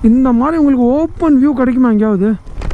இந்த மாதிரி உங்களுக்கு ஓப்பன் வியூ கிடைக்குமா எங்கேயாவது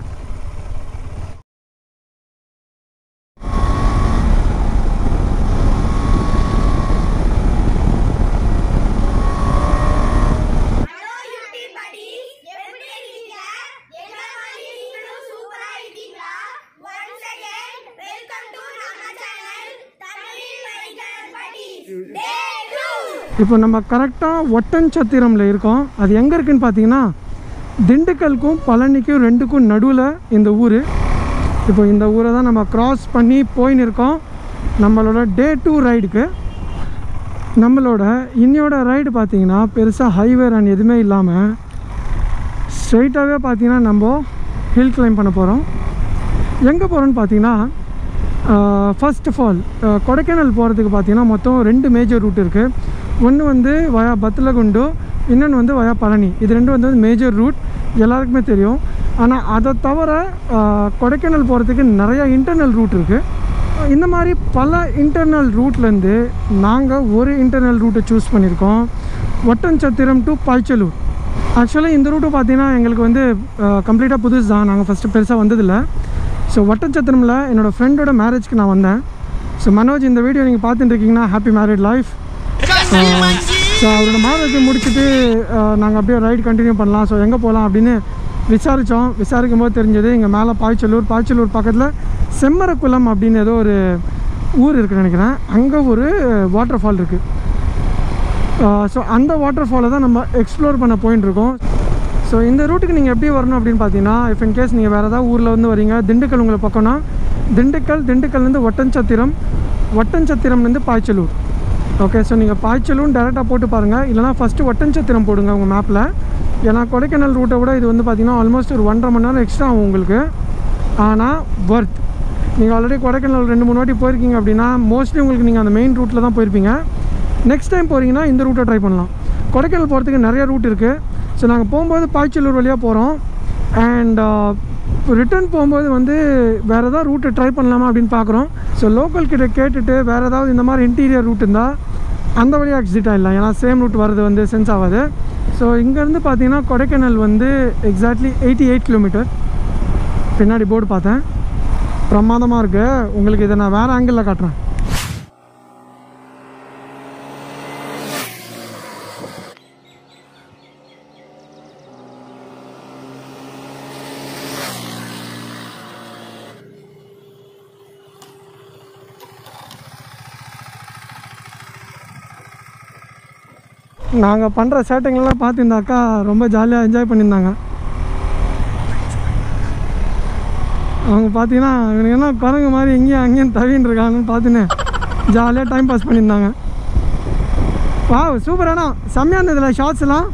ஹலோ யூடியூப் buddies எப்படி இருக்கீங்க எங்க மாதிரி நீங்களும் சூப்பரா இருக்கீங்களா once again welcome to நம்ம சேனல் தமிழில் படிக்கிற buddies day 2 இப்போ நம்ம கரெக்டாக ஒட்டன்சத்திரமில் இருக்கோம் அது எங்கே இருக்குன்னு பார்த்தீங்கன்னா திண்டுக்கலுக்கும் பழனிக்கும் ரெண்டுக்கும் நடுவில் இந்த ஊர் இப்போ இந்த ஊரை தான் நம்ம கிராஸ் பண்ணி போயின்னு இருக்கோம் நம்மளோட டே டூ ரைடுக்கு நம்மளோட இன்னையோட ரைடு பார்த்தீங்கன்னா பெருசாக ஹைவே ரன் எதுவுமே இல்லாமல் ஸ்ட்ரைட்டாகவே பார்த்தீங்கன்னா நம்ம ஹில் கிளைம் பண்ண போகிறோம் எங்கே போகிறோன்னு பார்த்தீங்கன்னா ஃபர்ஸ்ட் ஆஃப் ஆல் கொடைக்கானல் போகிறதுக்கு பார்த்தீங்கன்னா மொத்தம் ரெண்டு மேஜர் ரூட் இருக்குது ஒன்று வந்து வயா பத்லகுண்டு இன்னொன்று வந்து வயா பழனி இது ரெண்டும் வந்து மேஜர் ரூட் எல்லாருக்குமே தெரியும் ஆனால் அதை தவிர அஹ், கொடைக்கானல் போகிறதுக்கு நிறையா இன்டர்னல் ரூட் இருக்குது இந்த மாதிரி பல இன்டர்னல் ரூட்லேருந்து நாங்கள் ஒரு இன்டர்னல் ரூட்டை சூஸ் பண்ணியிருக்கோம் ஒட்டன்சத்திரம் டு பாய்ச்சலூர் ஆக்சுவலாக இந்த ரூட்டு பார்த்தீங்கன்னா எங்களுக்கு வந்து கம்ப்ளீட்டாக புதுசு தான் நாங்கள் ஃபஸ்ட்டு பெருசாக வந்ததில்லை ஸோ ஒட்டன்சத்திரமில் என்னோடய ஃப்ரெண்டோட மேரேஜ்க்கு நான் வந்தேன் ஸோ மனோஜ் இந்த வீடியோ நீங்கள் பார்த்துட்டு இருக்கீங்கன்னா ஹாப்பி மேரிட் லைஃப் ஸோ அவரோட மேரேஜ் முடிச்சுட்டு நாங்கள் அப்படியே ரைடு கண்டினியூ பண்ணலாம் ஸோ எங்கே போகலாம் அப்படின்னு விசாரித்தோம் விசாரிக்கும் போது தெரிஞ்சது இங்கே மேலே பாய்ச்சலூர் பாய்ச்சலூர் பக்கத்தில் செம்மரக்குளம் அப்படின்னு ஏதோ ஒரு ஊர் இருக்குன்னு நினைக்கிறேன் அங்கே ஒரு வாட்டர் ஃபால் இருக்குது ஸோ அந்த வாட்டர் ஃபாலை தான் நம்ம எக்ஸ்ப்ளோர் பண்ண போயின்னு இருக்கோம் ஸோ இந்த ரூட்டுக்கு நீங்கள் எப்படி வரணும் அப்படின்னு பார்த்தீங்கன்னா இஃப் இன் கேஸ் நீங்கள் வேறு ஏதாவது ஊரில் வந்து வரீங்க திண்டுக்கல் உங்களை பக்கம்னா திண்டுக்கல் திண்டுக்கல்லேருந்து ஒட்டன்சத்திரம் ஒட்டன்சத்திரம்லேருந்து பாய்ச்சலூர் ஓகே ஸோ நீங்கள் பாய்ச்சலூர் டேரெக்டாக போட்டு பாருங்கள் இல்லைனா ஃபஸ்ட்டு ஒட்டன்சத்திரம் போடுங்க உங்கள் மேப்பில் ஏன்னா கொடைக்கானல் ரூட்டை விட இது வந்து பார்த்தீங்கன்னா ஆல்மோஸ்ட் ஒரு ஒன்றரை மணி நேரம் எக்ஸ்ட்ரா ஆகும் உங்களுக்கு ஆனால் ஒர்த் நீங்கள் ஆல்ரெடி கொடைக்கானல் ரெண்டு மூணு வாட்டி போயிருக்கீங்க அப்படின்னா மோஸ்ட்லி உங்களுக்கு நீங்கள் அந்த மெயின் ரூட்டில் தான் போயிருப்பீங்க நெக்ஸ்ட் டைம் போகிறீங்கன்னா இந்த ரூட்டை ட்ரை பண்ணலாம் கொடைக்கானல் போகிறதுக்கு நிறைய ரூட் இருக்குது ஸோ நாங்கள் போகும்போது பாய்ச்சலூர் வழியாக போகிறோம் அண்ட் ரிட்டர்ன் போகும்போது வந்து வேறு ஏதாவது ரூட்டை ட்ரை பண்ணலாமா அப்படின்னு பார்க்குறோம் ஸோ லோக்கல் கிட்ட கேட்டுட்டு வேறு ஏதாவது இந்த மாதிரி இன்டீரியர் ரூட் இருந்தால் அந்த வழியாக எக்ஸிட் ஆகிடலாம் ஏன்னா சேம் ரூட் வர்றது வந்து சென்ஸ் ஆகாது ஸோ இங்கேருந்து பார்த்தீங்கன்னா கொடைக்கானல் வந்து எக்ஸாக்ட்லி எயிட்டி எயிட் கிலோமீட்டர் பின்னாடி போர்டு பார்த்தேன் பிரமாதமாக இருக்குது உங்களுக்கு இதை நான் வேறு ஆங்கிளில் காட்டுறேன் நாங்கள் பண்ணுற சேட்டைங்கள்லாம் பார்த்துருந்தாக்கா ரொம்ப ஜாலியாக என்ஜாய் பண்ணியிருந்தாங்க அவங்க பார்த்தீங்கன்னா இவனுக்கு என்ன குரங்கு மாதிரி எங்கேயும் அங்கேயும் தவின்னு இருக்காங்கன்னு பார்த்துன்னு ஜாலியாக டைம் பாஸ் பண்ணியிருந்தாங்க வா சூப்பரானா செம்மையாக இருந்ததுல ஷார்ட்ஸ்லாம்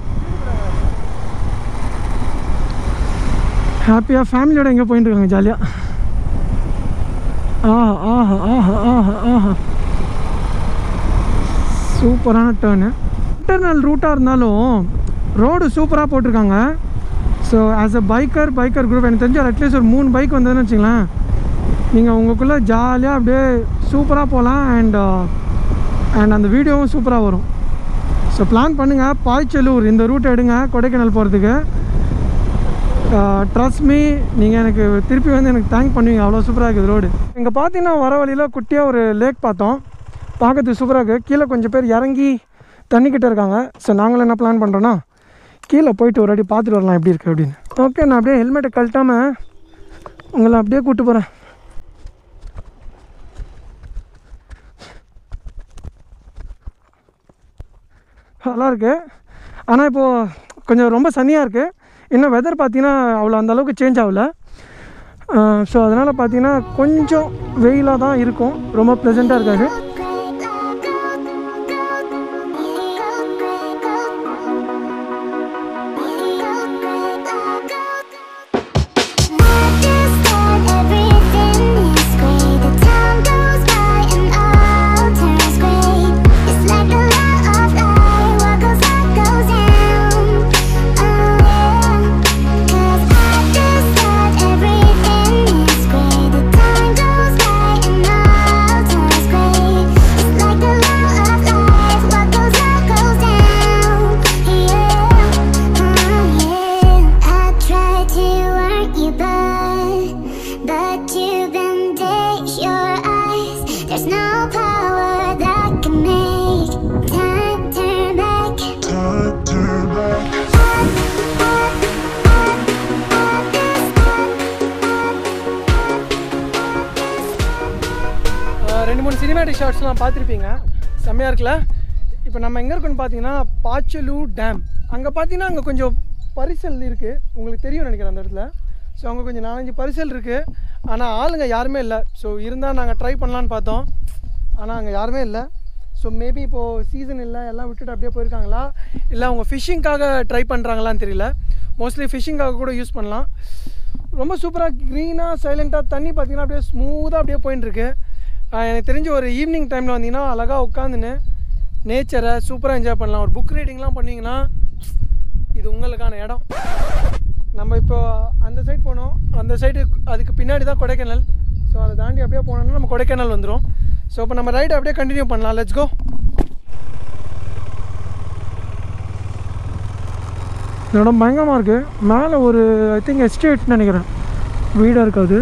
ஹாப்பியாக ஃபேமிலியோட எங்கே போயிட்டு இருக்காங்க ஜாலியாக ஆஹா ஆஹா ஆஹா ஆஹா ஆஹா சூப்பரான டேர்னு இன்டர்னல் ரூட்டாக இருந்தாலும் ரோடு சூப்பராக போட்டிருக்காங்க so as a biker biker group எனக்கு தெரிஞ்ச அட்லீஸ்ட் ஒரு மூணு பைக் வந்ததுன்னு வச்சுங்களேன் நீங்கள் உங்களுக்குள்ளே ஜாலியாக அப்படியே சூப்பராக போகலாம் அண்ட் அண்ட் அந்த வீடியோவும் சூப்பராக வரும் ஸோ பிளான் பண்ணுங்கள் பாய்ச்சலூர் இந்த ரூட் எடுங்க கொடைக்கானல் போகிறதுக்கு ட்ரஸ்ட் மீ நீங்கள் எனக்கு திருப்பி வந்து எனக்கு தேங்க் பண்ணுவீங்க அவ்வளோ சூப்பராக இருக்குது ரோடு இங்கே பார்த்தீங்கன்னா வர வழியில் குட்டியாக ஒரு லேக் பார்த்தோம் பார்க்கறதுக்கு சூப்பராக இருக்குது கீழே கொஞ்சம் பேர் இறங்கி தண்ணிக்கிட்ட இருக்காங்க ஸோ நாங்களும் என்ன பிளான் பண்ணுறோன்னா கீழே போயிட்டு ஒரு வாட்டி பார்த்துட்டு வரலாம் எப்படி இருக்குது அப்படின்னு ஓகே நான் அப்படியே ஹெல்மெட்டை கழட்டாமல் உங்களை அப்படியே கூப்பிட்டு போகிறேன் நல்லா இருக்கு ஆனால் இப்போது கொஞ்சம் ரொம்ப சனியாக இருக்குது இன்னும் வெதர் பார்த்தீங்கன்னா அவ்வளோ அந்த அளவுக்கு சேஞ்ச் ஆகல ஸோ அதனால் பார்த்தீங்கன்னா கொஞ்சம் வெயிலாக தான் இருக்கும் ரொம்ப ப்ளசண்ட்டாக இருக்காது Everything is great. The time goes by and all turns gray. பின்னாடி ஷார்ட்ஸ்லாம் பார்த்துருப்பீங்க செம்மையாக இருக்குல்ல இப்போ நம்ம எங்கே இருக்கோன்னு பார்த்தீங்கன்னா பாச்சலூர் டேம் அங்கே பார்த்தீங்கன்னா அங்கே கொஞ்சம் பரிசல் இருக்குது உங்களுக்கு தெரியும் நினைக்கிறேன் அந்த இடத்துல ஸோ அங்கே கொஞ்சம் நாலஞ்சு பரிசல் இருக்குது ஆனால் ஆளுங்க யாருமே இல்லை ஸோ இருந்தால் நாங்கள் ட்ரை பண்ணலான்னு பார்த்தோம் ஆனால் அங்கே யாருமே இல்லை ஸோ மேபி இப்போது சீசன் இல்லை எல்லாம் விட்டுட்டு அப்படியே போயிருக்காங்களா இல்லை அவங்க ஃபிஷ்ஷிங்காக ட்ரை பண்ணுறாங்களான்னு தெரியல மோஸ்ட்லி ஃபிஷ்ஷிங்காக கூட யூஸ் பண்ணலாம் ரொம்ப சூப்பராக க்ரீனாக சைலண்ட்டாக தண்ணி பார்த்தீங்கன்னா அப்படியே ஸ்மூத்தாக அப்படியே போயின்னு இருக்கு ஆஹ் எனக்கு தெரிஞ்ச ஒரு ஈவினிங் டைமில் வந்தீங்கன்னா அழகாக உட்காந்துன்னு நேச்சரை சூப்பராக என்ஜாய் பண்ணலாம் ஒரு புக் ரீடிங்லாம் பண்ணீங்கன்னா இது உங்களுக்கான இடம் நம்ம இப்போ அந்த சைடு போனோம் அந்த சைடு அதுக்கு பின்னாடி தான் கொடைக்கானல் ஸோ அதை தாண்டி அப்படியே போனோம்னா நம்ம கொடைக்கானல் வந்துடும் ஸோ இப்போ நம்ம ரைடு அப்படியே கண்டினியூ பண்ணலாம் லெட்ஸ் கோ இந்த இடம் பயங்கரமாக இருக்குது மேலே ஒரு ஐ திங்க் எஸ்டேட்னு நினைக்கிறேன் வீடாக இருக்காது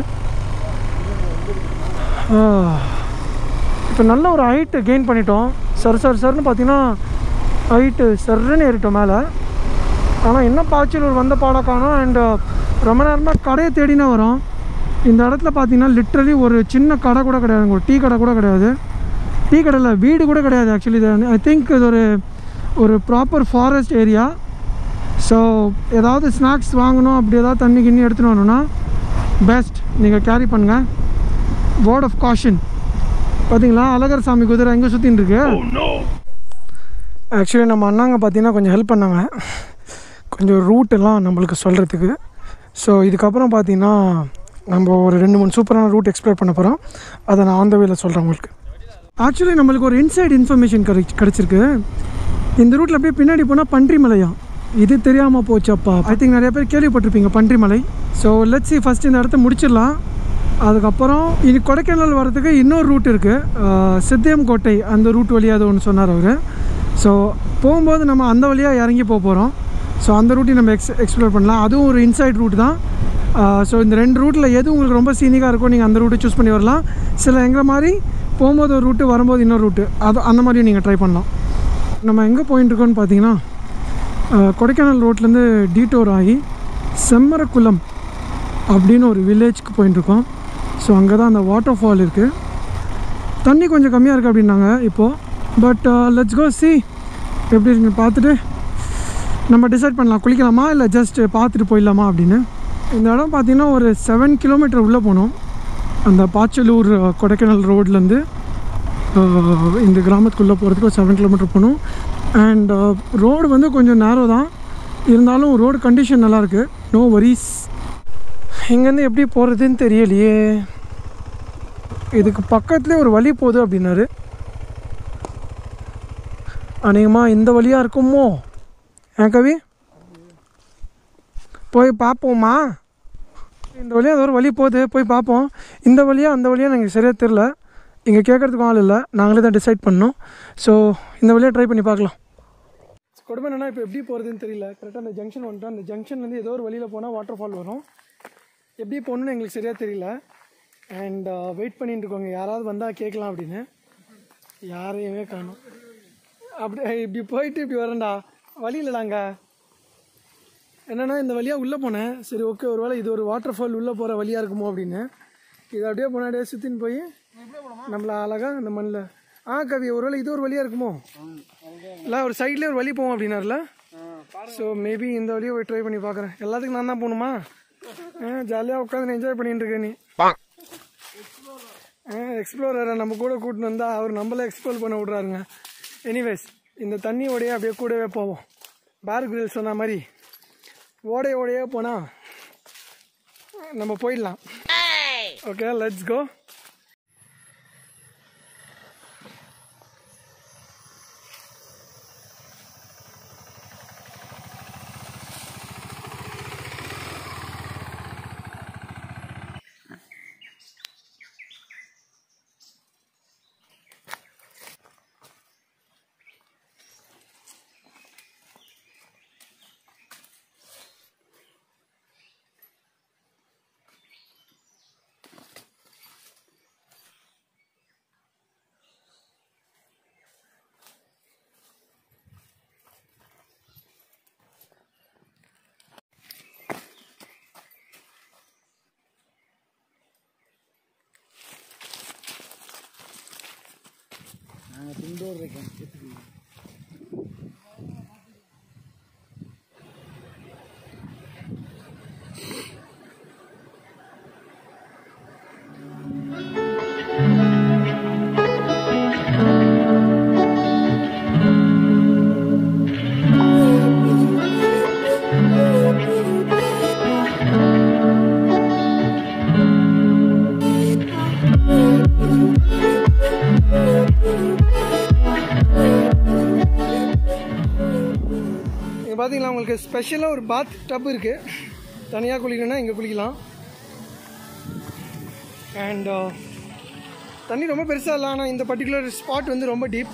இப்போ நல்ல ஒரு ஹைட்டு கெயின் பண்ணிட்டோம் சர் சர் சர்னு பார்த்தீங்கன்னா ஹைட்டு சர்ன்னு ஏறிட்டோம் மேலே ஆனால் என்ன பாய்ச்சலூர் வந்த பாடம் காணும் அண்டு ரொம்ப நேரமாக கடையை தேடினா வரோம் இந்த இடத்துல பார்த்தீங்கன்னா லிட்ரலி ஒரு சின்ன கடை கூட கிடையாது ஒரு டீ கடை கூட கிடையாது டீ கடையில் வீடு கூட கிடையாது ஆக்சுவலி இது ஐ திங்க் இது ஒரு ஒரு ப்ராப்பர் ஃபாரஸ்ட் ஏரியா ஸோ ஏதாவது ஸ்நாக்ஸ் வாங்கணும் அப்படி ஏதாவது தண்ணி கிண்ணி எடுத்துகிட்டு வரணும்னா பெஸ்ட் நீங்கள் கேரி பண்ணுங்கள் வேர்ட் ஆஃப் காஷன் பார்த்தீங்களா அழகர் சாமி குதிரை எங்கே சுற்றின்னு இருக்கு ஆக்சுவலி நம்ம அண்ணாங்க பார்த்தீங்கன்னா கொஞ்சம் ஹெல்ப் பண்ணாங்க கொஞ்சம் ரூட் எல்லாம் நம்மளுக்கு சொல்கிறதுக்கு ஸோ இதுக்கப்புறம் பார்த்தீங்கன்னா நம்ம ஒரு ரெண்டு மூணு சூப்பரான ரூட் எக்ஸ்ப்ளோர் பண்ண போகிறோம் அதை நான் ஆன் த வேல சொல்கிறேன் உங்களுக்கு ஆக்சுவலி நம்மளுக்கு ஒரு இன்சைட் இன்ஃபர்மேஷன் கிடை கிடச்சிருக்கு இந்த ரூட்டில் அப்படியே பின்னாடி போனால் பன்றிமலையா இது தெரியாமல் போச்சப்பா ஐ திங்க் நிறைய பேர் கேள்விப்பட்டிருப்பீங்க பன்றிமலை ஸோ லெட்ஸ் ஃபஸ்ட் இந்த இடத்த முடிச்சிடலாம் அதுக்கப்புறம் இது கொடைக்கானல் வரதுக்கு இன்னொரு ரூட் இருக்குது சித்தியம் கோட்டை அந்த ரூட் வழியாக அது ஒன்று சொன்னார் அவர் ஸோ போகும்போது நம்ம அந்த வழியாக இறங்கி போக போகிறோம் ஸோ அந்த ரூட்டையும் நம்ம எக்ஸ் எக்ஸ்ப்ளோர் பண்ணலாம் அதுவும் ஒரு இன்சைட் ரூட் தான் ஸோ இந்த ரெண்டு ரூட்டில் எது உங்களுக்கு ரொம்ப சீனிக்காக இருக்கோ நீங்கள் அந்த ரூட்டை சூஸ் பண்ணி வரலாம் சில எங்களை மாதிரி போகும்போது ஒரு ரூட்டு வரும்போது இன்னொரு ரூட்டு அது அந்த மாதிரியும் நீங்கள் ட்ரை பண்ணலாம் நம்ம எங்கே போயின்னு இருக்கோம்னு பார்த்தீங்கன்னா அஹ், கொடைக்கானல் ரோட்லேருந்து டீட்டோர் ஆகி செம்மரக்குளம் அப்படின்னு ஒரு வில்லேஜ்க்கு போயிட்டுருக்கோம் ஸோ அங்கே தான் அந்த வாட்டர் ஃபால் இருக்குது தண்ணி கொஞ்சம் கம்மியாக இருக்குது அப்படின்னாங்க இப்போது பட் லெட்ஸ் கோ சி எப்படி இருக்குன்னு பார்த்துட்டு நம்ம டிசைட் பண்ணலாம் குளிக்கலாமா இல்லை ஜஸ்ட் பார்த்துட்டு போயிடலாமா அப்படின்னு இந்த இடம் பார்த்தீங்கன்னா ஒரு செவன் கிலோமீட்டர் உள்ளே போனோம் அந்த பாச்சலூர் அஹ், கொடைக்கானல் ரோட்லேருந்து இந்த கிராமத்துக்குள்ளே போகிறதுக்கு ஒரு செவன் கிலோமீட்டர் போகணும் அண்ட் ரோடு வந்து கொஞ்சம் நேரோ தான் இருந்தாலும் ரோடு கண்டிஷன் நல்லாயிருக்கு நோ வரிஸ் இங்கேருந்து எப்படி போகிறதுன்னு தெரியலையே இதுக்கு பக்கத்துலேயே ஒரு வழி போகுது அப்படின்னாரு அநேகமாக இந்த வழியாக இருக்குமோ ஏன் கவி போய் பார்ப்போமா இந்த வழியாக ஏதோ ஒரு வழி போகுது போய் பார்ப்போம் இந்த வழியாக அந்த வழியாக எனக்கு சரியாக தெரில இங்கே கேட்குறதுக்கும் ஆள் இல்லை நாங்களே தான் டிசைட் பண்ணோம் ஸோ இந்த வழியாக ட்ரை பண்ணி பார்க்கலாம் கொடுமை என்னன்னா இப்போ எப்படி போகிறதுன்னு தெரியல கரெக்டாக அந்த ஜங்ஷன் வந்துட்டு அந்த ஜங்ஷன்லேருந்து ஏதோ ஒரு வழியில் போனால் வாட்டர் ஃபால் வரும் எப்படி போகணுன்னு எங்களுக்கு சரியாக தெரியல அண்ட் வெயிட் பண்ணிட்டு இருக்கோங்க யாராவது வந்தால் கேட்கலாம் அப்படின்னு யாரையுமே காணும் அப்படி இப்படி போயிட்டு இப்படி வரேன்டா வழி இல்லைடாங்க என்னன்னா இந்த வழியாக உள்ளே போனேன் சரி ஓகே ஒருவேளை இது ஒரு வாட்டர் ஃபால் உள்ளே போகிற வழியாக இருக்குமோ அப்படின்னு இது அப்படியே போனாடியே சுற்றின்னு போய் நம்மள அழகாக இந்த மண்ணில் ஆ கவி ஒருவேளை இது ஒரு வழியாக இருக்குமோ இல்லை ஒரு சைட்லேயே ஒரு வழி போவோம் அப்படின்னார்ல ஸோ மேபி இந்த வழியை போய் ட்ரை பண்ணி பார்க்குறேன் எல்லாத்துக்கும் நான் தான் போகணுமா ஜாலியாக உட்காந்து என்ஜாய் பண்ணிட்டு இருக்க நீ எக்ஸ்ப்ளோரரை நம்ம கூட கூட்டின்னு வந்தால் அவர் நம்மளே எக்ஸ்ப்ளோர் பண்ண விட்றாருங்க எனிவேஸ் இந்த தண்ணி ஓடையே அப்படியே கூடவே போவோம் பார் கிரில் சொன்ன மாதிரி ஓடைய ஓடையே போனால் நம்ம போயிடலாம் ஓகே லெட்ஸ் கோ இங்கே பார்த்தீங்களா உங்களுக்கு ஸ்பெஷலாக ஒரு பாத் டப் இருக்குது தனியாக குளிக்கணும்னா இங்கே குளிக்கலாம் அண்ட் தண்ணி ரொம்ப பெருசாக இல்லை ஆனால் இந்த பர்டிகுலர் ஸ்பாட் வந்து ரொம்ப டீப்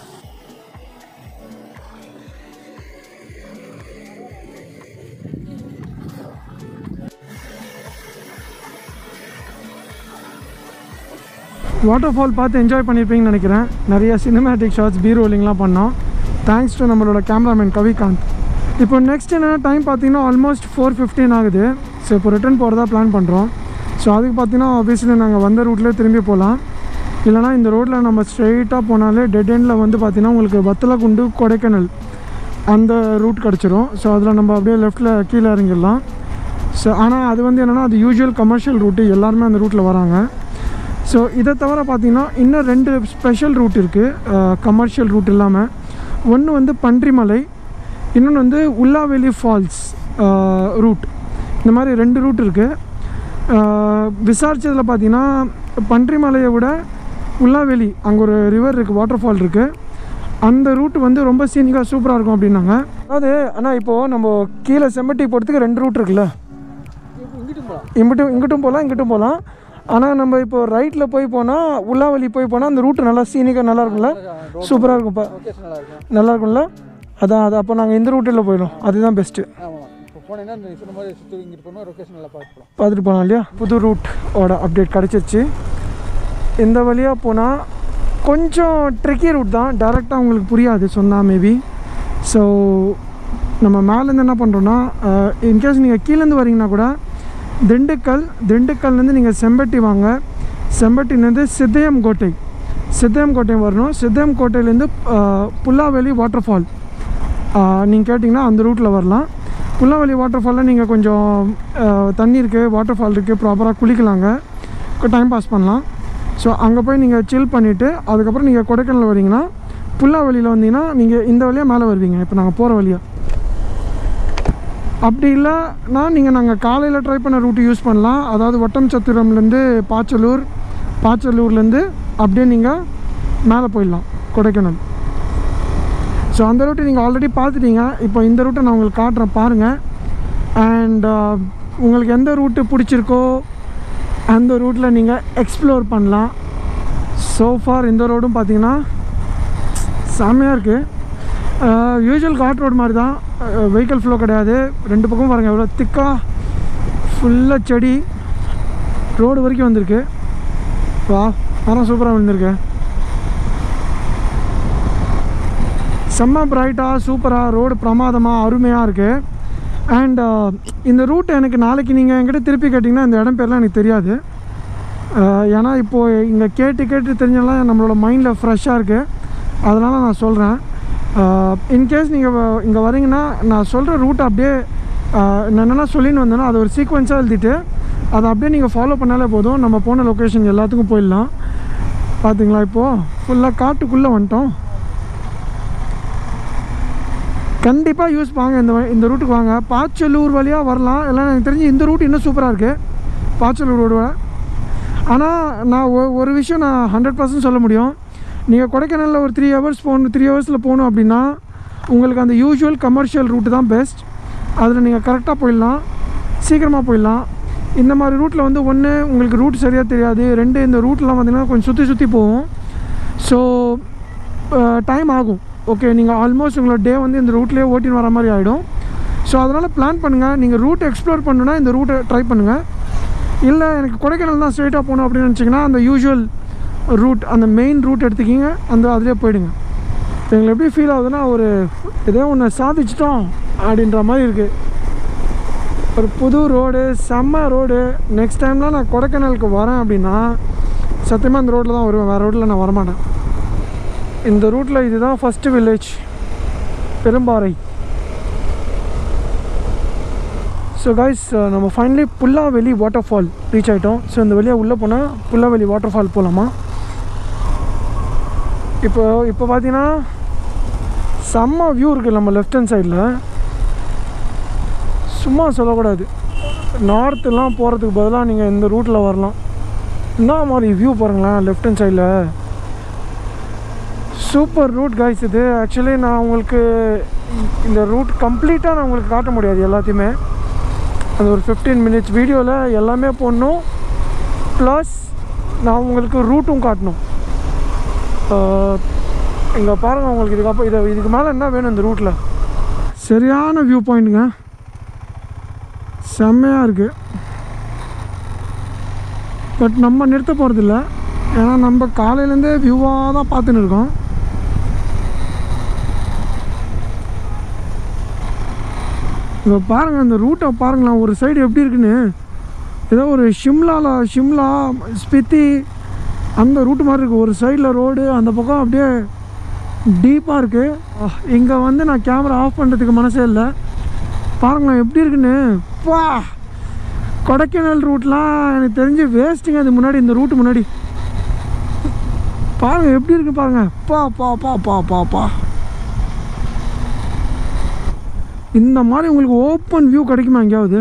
வாட்டர் ஃபால் பார்த்து என்ஜாய் பண்ணியிருப்பீங்கன்னு நினைக்கிறேன் நிறைய சினிமேட்டிக் ஷாட்ஸ் பீ ரோலிங்லாம் பண்ணோம் தேங்க்ஸ் டு நம்மளோட கேமராமேன் கவிகாந்த் இப்போ நெக்ஸ்ட் என்னென்னா டைம் பார்த்தீங்கன்னா ஆல்மோஸ்ட் ஃபோர் ஃபிஃப்டீன் ஆகுது ஸோ இப்போ ரிட்டர்ன் போகிறதா பிளான் பண்ணுறோம் ஸோ அதுக்கு பார்த்தீங்கன்னா ஆப்வியஸ்லி நாங்கள் வந்த ரூட்லேயே திரும்பி போகலாம் இல்லைனா இந்த ரோட்டில் நம்ம ஸ்ட்ரெயிட்டாக போனாலே டெட் எண்டில் வந்து பார்த்தீங்கன்னா உங்களுக்கு வத்தலக்குண்டு கொடைக்கானல் அந்த ரூட் கிடச்சிரும் ஸோ அதில் நம்ம அப்படியே லெஃப்ட்டில் கீழே இறங்கிடலாம் ஸோ ஆனால் அது வந்து என்னென்னா அது யூஷுவல் கமர்ஷியல் ரூட்டு எல்லாருமே அந்த ரூட்டில் வராங்க ஸோ இதை தவிர பார்த்தீங்கன்னா இன்னும் ரெண்டு ஸ்பெஷல் ரூட் இருக்குது கமர்ஷியல் ரூட் இல்லாமல் ஒன்று வந்து பன்றிமலை இன்னொன்று வந்து உல்லாவெளி ஃபால்ஸ் ரூட் இந்த மாதிரி ரெண்டு ரூட் இருக்குது விசாரித்ததில் பார்த்தீங்கன்னா பன்றிமலையை விட உல்லாவெளி அங்கே ஒரு ரிவர் இருக்குது வாட்டர் ஃபால் இருக்குது அந்த ரூட் வந்து ரொம்ப சீனிக்காக சூப்பராக இருக்கும் அப்படின்னாங்க அதாவது ஆனால் இப்போது நம்ம கீழே செம்பட்டி போகிறதுக்கு ரெண்டு ரூட் இருக்குல்ல இங்கிட்டும் இங்கிட்டும் போகலாம் இங்கிட்டும் போகலாம் ஆனால் நம்ம இப்போ ரைட்டில் போய் போனால் உள்ளாவளி போய் போனால் அந்த ரூட் நல்லா சீனிக்காக நல்லா இருக்கும்ல சூப்பராக இருக்கும்ப்பா நல்லா இருக்கும்ல அதான் அது அப்போ நாங்கள் இந்த ரூட்டில் போயிடும் அதுதான் பெஸ்ட்டு ஆமாம் இப்போ போனீங்கன்னா இந்த சொன்ன மாதிரி சுற்றி இங்கிட்டு போனால் லொக்கேஷன் நல்லா பார்க்கலாம் பார்த்துட்டு போனோம் இல்லையா புது ரூட்டோட அப்டேட் கிடச்சிருச்சு இந்த வழியாக போனால் கொஞ்சம் ட்ரெக்கி ரூட் தான் டேரெக்டாக உங்களுக்கு புரியாது சொன்னால் மேபி ஸோ நம்ம மேலேருந்து என்ன பண்ணுறோன்னா இன்கேஸ் நீங்கள் கீழேருந்து வரீங்கன்னா கூட திண்டுக்கல் திண்டுக்கல்லேருந்து நீங்கள் செம்பட்டி வாங்க செம்பட்டிலேருந்து சித்தயம் கோட்டை சித்தயம் கோட்டை வரணும் சித்தயம் கோட்டையிலேருந்து புல்லாவெளி வாட்டர் ஃபால் நீங்கள் கேட்டிங்கன்னா அந்த ரூட்டில் வரலாம் புல்லாவெளி வாட்டர் ஃபாலில் நீங்கள் கொஞ்சம் ஆஹ், தண்ணி இருக்குது வாட்டர் ஃபால் இருக்குது ப்ராப்பராக குளிக்கலாங்க டைம் பாஸ் பண்ணலாம் ஸோ அங்கே போய் நீங்கள் சில் பண்ணிவிட்டு அதுக்கப்புறம் நீங்கள் கொடைக்கானல் வரீங்கன்னா புல்லாவெளியில் வந்தீங்கன்னா நீங்கள் இந்த வழியாக மேலே வருவீங்க இப்போ நாங்கள் போகிற வழியாக அப்படி இல்லைன்னா நீங்கள் நாங்கள் காலையில் ட்ரை பண்ண ரூட்டு யூஸ் பண்ணலாம் அதாவது வட்டம் சத்திரம்லேருந்து பாச்சலூர் பாச்சலூர்லேருந்து அப்படியே நீங்கள் மேலே போயிடலாம் கொடைக்கானல் ஸோ அந்த ரூட்டை நீங்கள் ஆல்ரெடி பார்த்துட்டீங்க இப்போ இந்த ரூட்டை நான் உங்களுக்கு காட்டுறேன் பாருங்கள் அண்ட் உங்களுக்கு எந்த ரூட்டு பிடிச்சிருக்கோ அந்த ரூட்டில் நீங்கள் எக்ஸ்ப்ளோர் பண்ணலாம் ஸோ ஃபார் இந்த ரோடும் பார்த்தீங்கன்னா செம்மையாக இருக்குது யூஸ்வல் காட் ரோடு மாதிரி தான் வெஹிக்கல் ஃப்ளோ கிடையாது ரெண்டு பக்கமும் பாருங்கள் எவ்வளோ திக்காக ஃபுல்லாக செடி ரோடு வரைக்கும் வந்திருக்கு வா மரம் சூப்பராக வந்திருக்கு செம்ம பிரைட்டாக சூப்பராக ரோடு பிரமாதமாக அருமையாக இருக்குது அண்ட் இந்த ரூட் எனக்கு நாளைக்கு நீங்கள் என்கிட்ட திருப்பி கேட்டிங்கன்னா இந்த இடம் பேர்லாம் எனக்கு தெரியாது அஹ், ஏன்னா இப்போது இங்கே கேட்டு கேட்டு தெரிஞ்சாலாம் நம்மளோட மைண்டில் ஃப்ரெஷ்ஷாக இருக்குது அதனால் நான் சொல்கிறேன் இன்கேஸ் நீங்கள் இங்கே வரீங்கன்னா நான் சொல்கிற ரூட் அப்படியே அஹ், நான் என்னென்ன சொல்லின்னு வந்தேனோ அதை ஒரு சீக்வன்ஸாக எழுதிட்டு அதை அப்படியே நீங்கள் ஃபாலோ பண்ணாலே போதும் நம்ம போன லொக்கேஷன் எல்லாத்துக்கும் போயிடலாம் பார்த்தீங்களா இப்போது ஃபுல்லாக காட்டுக்குள்ளே வந்துட்டோம் கண்டிப்பாக யூஸ் வாங்க இந்த வ- இந்த ரூட்டுக்கு வாங்க பாச்சலூர் வழியாக வரலாம் எல்லாம் எனக்கு தெரிஞ்சு இந்த ரூட் இன்னும் சூப்பராக இருக்குது பாச்சலூர் ரோடு ஆனால் நான் ஒ- ஒரு விஷயம் நான் ஹண்ட்ரட் பர்சன்ட் சொல்ல முடியும் நீங்கள் கொடைக்கானலில் ஒரு த்ரீ ஹவர்ஸ் போகணும் த்ரீ ஹவர்ஸில் போகணும் அப்படின்னா உங்களுக்கு அந்த யூஷுவல் கமர்ஷியல் ரூட்டு தான் பெஸ்ட் அதில் நீங்கள் கரெக்டாக போயிடலாம் சீக்கிரமாக போயிடலாம் இந்த மாதிரி ரூட்டில் வந்து ஒன்று உங்களுக்கு ரூட் சரியாக தெரியாது ரெண்டு இந்த ரூட்லாம் பார்த்தீங்கன்னா கொஞ்சம் சுற்றி சுற்றி போகும் ஸோ டைம் ஆகும் ஓகே நீங்கள் ஆல்மோஸ்ட் உங்களோட டே வந்து இந்த ரூட்லேயே ஓட்டின்னு வர மாதிரி ஆகிடும் ஸோ அதனால் பிளான் பண்ணுங்கள் நீங்கள் ரூட் எக்ஸ்ப்ளோர் பண்ணணுன்னா இந்த ரூட்டை ட்ரை பண்ணுங்கள் இல்லை எனக்கு கொடைக்கானல் தான் ஸ்ட்ரெயிட்டாக போகணும் அப்படின்னு நினச்சிங்கன்னா அந்த யூஷுவல் ரூட் அந்த மெயின் ரூட் எடுத்துக்கிங்க அந்த அதிலே போயிடுங்க இப்போ எங்களுக்கு எப்படி ஃபீல் ஆகுதுன்னா ஒரு ஏதோ ஒன்று சாதிச்சிட்டோம் அப்படின்ற மாதிரி இருக்குது ஒரு புது ரோடு செம்ம ரோடு நெக்ஸ்ட் டைம்லாம் நான் கொடைக்கானலுக்கு வரேன் அப்படின்னா சத்தியமாக அந்த ரோட்டில் தான் வருவேன் வேறு ரோட்டில் நான் வரமாட்டேன் இந்த ரூட்டில் இதுதான் first village Perumparai so guys நம்ம finally Pullaveli water fall reach ஆகிட்டோம் ஸோ இந்த வழியாக உள்ளே போனால் புல்லாவெளி வாட்டர் ஃபால் போகலாமா இப்போ இப்போ பார்த்தீங்கன்னா செம்ம வியூ இருக்குது நம்ம லெஃப்ட் ஹேண்ட் சைடில் சும்மா சொல்லக்கூடாது நார்த்துலாம் போகிறதுக்கு பதிலாக நீங்கள் இந்த ரூட்டில் வரலாம் என்ன மாதிரி வியூ பாருங்களேன் லெஃப்ட் ஹேண்ட் சைடில் சூப்பர் ரூட் கைஸ் இது ஆக்சுவலி நான் உங்களுக்கு இந்த ரூட் கம்ப்ளீட்டாக நான் உங்களுக்கு காட்ட முடியாது எல்லாத்தையுமே அது ஒரு ஃபிஃப்டீன் மினிட்ஸ் வீடியோவில் எல்லாமே போடணும் ப்ளஸ் நான் உங்களுக்கு ரூட்டும் காட்டணும் இங்கே பாருங்கள் உங்களுக்கு இதுக்கப்புறம் இதை இதுக்கு மேலே என்ன வேணும் இந்த ரூட்டில் சரியான வியூ பாயிண்ட்டுங்க செம்மையாக இருக்குது பட் நம்ம நிறுத்த போகிறதில்ல ஏன்னா நம்ம காலையிலேருந்தே வியூவாக தான் பார்த்துன்னு இருக்கோம் இப்போ பாருங்கள் இந்த ரூட்டை பாருங்களேன் ஒரு சைடு எப்படி இருக்குன்னு ஏதோ ஒரு ஷிம்லாவில் ஷிம்லா ஸ்பித்தி அந்த ரூட்டு மாதிரி இருக்குது ஒரு சைடில் ரோடு அந்த பக்கம் அப்படியே டீப்பாக இருக்குது இங்கே வந்து நான் கேமரா ஆஃப் பண்ணுறதுக்கு மனசே இல்லை பாருங்களேன் எப்படி இருக்குன்னு பா கொடைக்கானல் ரூட்லாம் எனக்கு தெரிஞ்சு வேஸ்ட்டுங்க அது முன்னாடி இந்த ரூட்டு முன்னாடி பாருங்கள் எப்படி இருக்கு பாருங்கள் பா பா பா பா பா பா இந்த மாதிரி உங்களுக்கு ஓப்பன் வியூ கிடைக்குமா எங்கேயாவது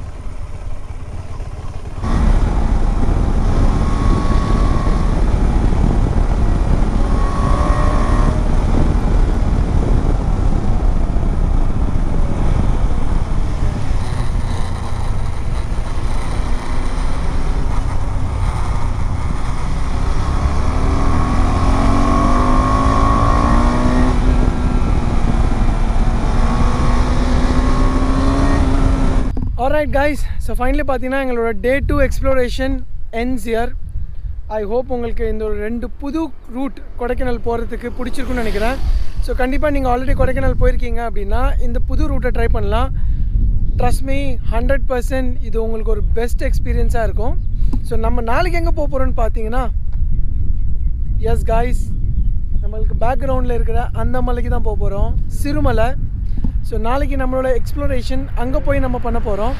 ஆல்ரைட் கைஸ் ஸோ ஃபைனலி பார்த்தீங்கன்னா எங்களோட day two exploration ends here I hope உங்களுக்கு இந்த ஒரு ரெண்டு புது ரூட் கொடைக்கானல் போகிறதுக்கு பிடிச்சிருக்குன்னு நினைக்கிறேன் ஸோ கண்டிப்பாக நீங்கள் ஆல்ரெடி கொடைக்கானல் போயிருக்கீங்க அப்படின்னா இந்த புது ரூட்டை ட்ரை பண்ணலாம் ட்ரஸ்ட் மீ ஹண்ட்ரட் பர்சன்ட் இது உங்களுக்கு ஒரு பெஸ்ட் எக்ஸ்பீரியன்ஸாக இருக்கும் ஸோ நம்ம நாளைக்கு எங்கே போக போகிறோம்னு பார்த்தீங்கன்னா எஸ் காய்ஸ் நம்மளுக்கு பேக்ரவுண்டில் இருக்கிற அந்த மலைக்கு தான் போக போகிறோம் சிறுமலை ஸோ நாளைக்கு நம்மளோட எக்ஸ்ப்ளோரேஷன் அங்கே போய் நம்ம பண்ண போகிறோம்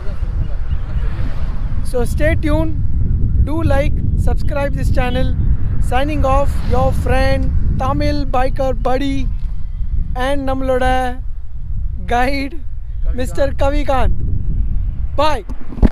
so stay tuned do like subscribe this channel signing off your friend Tamil biker Padi and நம்மளோட கைட் மிஸ்டர் கவிகாந்த் பாய்